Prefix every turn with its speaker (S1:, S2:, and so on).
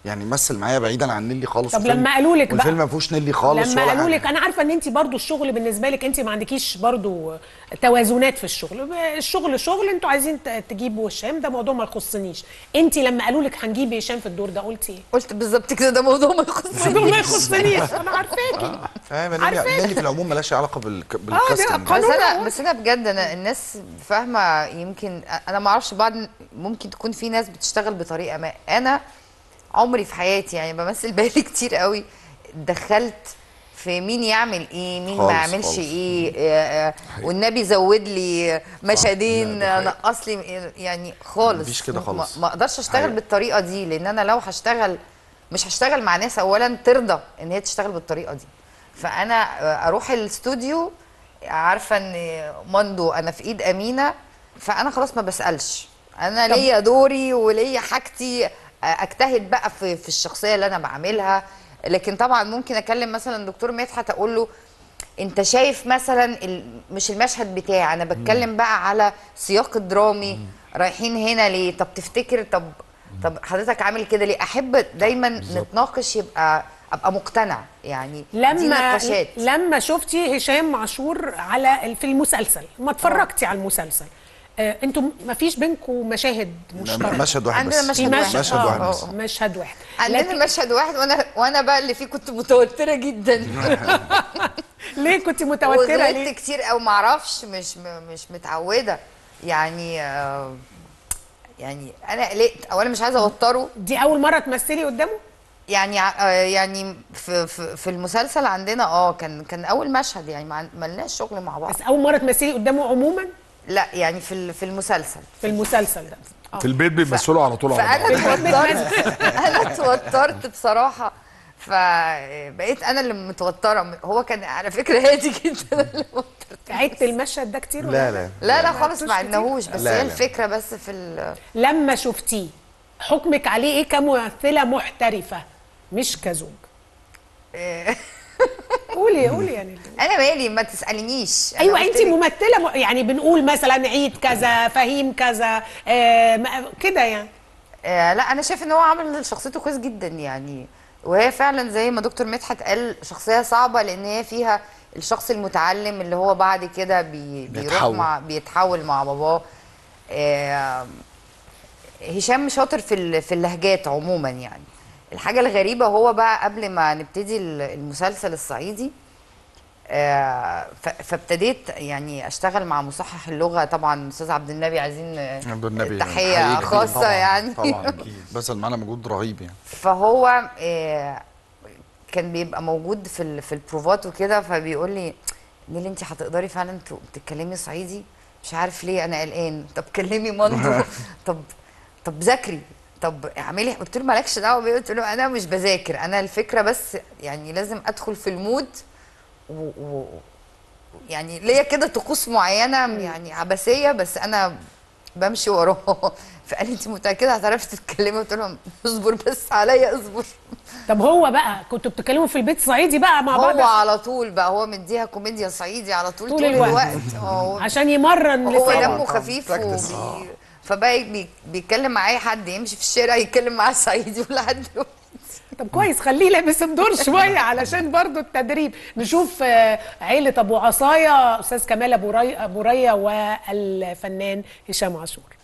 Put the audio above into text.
S1: يعني مثل معايا بعيدا عن نيلي خالص
S2: طب
S1: والفيلم-
S2: لما قالوا لك بقى-
S1: والفيلم ما فيهوش نيلي خالص
S2: لما
S1: ولا
S2: قالوا
S1: حاجة.
S2: لك انا عارفه ان انت برضو الشغل بالنسبه لك انت ما عندكيش برضو توازنات في الشغل الشغل شغل انتوا عايزين ت- تجيبوا هشام ده موضوع ما يخصنيش انت لما قالوا لك هنجيب هشام في الدور ده قلتي ايه
S3: قلت بالظبط كده ده موضوع ما يخصنيش
S2: موضوع ما يخصنيش انا عارفاكي
S1: فاهم نيلي
S2: عارفاه.
S1: نيلي في العموم ملهاش علاقه بالك...
S2: ده
S1: بالكاستنج
S3: بس
S2: قانون
S3: انا
S2: أهو.
S3: بس انا بجد انا الناس فاهمه يمكن انا ما اعرفش بعض ممكن تكون في ناس بتشتغل بطريقه ما انا عمري في حياتي يعني بمثل بالي كتير قوي دخلت في مين يعمل ايه مين
S1: خالص،
S3: ما يعملش
S1: خالص.
S3: ايه آه، آه، والنبي زود لي مشهدين
S1: لا، ده
S3: نقص لي يعني خالص
S1: مفيش كده
S3: ما-
S1: خالص.
S3: ما اقدرش اشتغل
S1: حقيقة.
S3: بالطريقه دي لان انا لو هشتغل مش هشتغل مع ناس اولا ترضى ان هي تشتغل بالطريقه دي فانا اروح الاستوديو عارفه ان مندو انا في ايد امينه فانا خلاص ما بسالش انا ليا دوري وليا حاجتي اجتهد بقى في في الشخصيه اللي انا بعملها لكن طبعا ممكن اكلم مثلا دكتور مدحت اقول له انت شايف مثلا ال- مش المشهد بتاعي انا بتكلم بقى على سياق الدرامي رايحين هنا ليه طب تفتكر طب طب حضرتك عامل كده ليه احب دايما نتناقش يبقى ابقى مقتنع يعني دي
S2: لما
S3: نقاشات
S2: لما شفتي هشام عاشور على في المسلسل ما اتفرجتي على المسلسل آه انتوا ما فيش بينكم مشاهد مشتركه
S1: مشهد واحد
S3: عندنا
S1: بس
S3: مشهد
S2: في
S3: واحد.
S1: مشهد واحد
S3: آه،
S1: بس
S3: آه.
S2: مشهد واحد
S3: عندنا
S2: لكن
S3: مشهد واحد وانا وانا بقى اللي فيه كنت متوتره جدا
S2: ليه كنت متوتره
S3: وغلطت
S2: ليه
S3: كتير او معرفش مش م- مش متعوده يعني آه، يعني انا قلقت او انا مش عايزه اوتره
S2: دي اول مره تمثلي قدامه
S3: يعني ع- آه، يعني في, في في المسلسل عندنا اه كان كان اول مشهد يعني ما عن- ما لناش شغل مع بعض
S2: بس اول مره تمثلي قدامه عموما
S3: لا يعني في ال- في المسلسل
S2: في المسلسل ده آه.
S4: في البيت بيمثلوا على طول على
S3: فانا
S4: بعض
S3: اتوترت انا اتوترت بصراحه فبقيت انا اللي متوتره هو كان على فكره هادي جدا أنا اللي متوترة.
S2: عدت المشهد ده كتير ولا
S1: لا لا
S3: لا لا خالص
S2: عدتوش
S3: ما
S2: كتير؟
S3: عدناهوش بس
S1: لا،
S3: هي
S1: لا.
S3: الفكره بس في ال
S2: لما شفتيه حكمك عليه ايه كممثله محترفه مش كزوج قولي قولي يعني
S3: انا مالي ما تسالنيش أنا
S2: ايوه
S3: قلت
S2: انت
S3: لك
S2: ممثله م... يعني بنقول مثلا عيد كذا فهيم كذا آه ما- كده يعني
S3: آه لا انا شايف ان هو عامل شخصيته كويس جدا يعني وهي فعلا زي ما دكتور مدحت قال شخصيه صعبه لان هي فيها الشخص المتعلم اللي هو بعد كده بي بيروح
S1: بيتحول.
S3: مع بيتحول مع باباه آه هشام شاطر في ال- في اللهجات عموما يعني الحاجه الغريبه هو بقى قبل ما نبتدي ال- المسلسل الصعيدي آه، ف- فابتديت يعني اشتغل مع مصحح اللغه طبعا استاذ عبد النبي عايزين آه،
S1: عبد النبي
S3: تحيه
S1: حقيقي كتير
S3: خاصه
S1: طبعاً،
S3: يعني
S1: طبعا اكيد بذل معانا مجهود رهيب يعني
S3: فهو آه، كان بيبقى موجود في ال- في البروفات وكده فبيقول لي نيلي انت هتقدري فعلا ت- تتكلمي صعيدي مش عارف ليه انا قلقان طب كلمي مندو طب طب ذاكري طب اعملي قلت له مالكش دعوه بيه قلت له انا مش بذاكر انا الفكره بس يعني لازم ادخل في المود و, و يعني ليا كده طقوس معينه يعني عبثيه بس انا بمشي وراه فقال لي انت متاكده هتعرفي تتكلمي قلت له اصبر بس عليا اصبر
S2: طب هو بقى كنتوا بتتكلموا في البيت صعيدي بقى مع بعض
S3: هو على طول بقى هو مديها كوميديا صعيدي على طول
S2: طول
S3: طول,
S2: الوقت.
S3: الوقت هو
S2: عشان يمرن
S3: هو
S2: لسانه
S3: دمه خفيف وبي... فبقى بي... بيتكلم مع اي حد يمشي في الشارع يتكلم معاه صعيدي ولحد دلوقتي
S2: طب كويس خليه لابس الدور شويه علشان برضو التدريب نشوف آه، عيله ابو عصايه استاذ كمال ابو ري ابو ريا والفنان هشام عاشور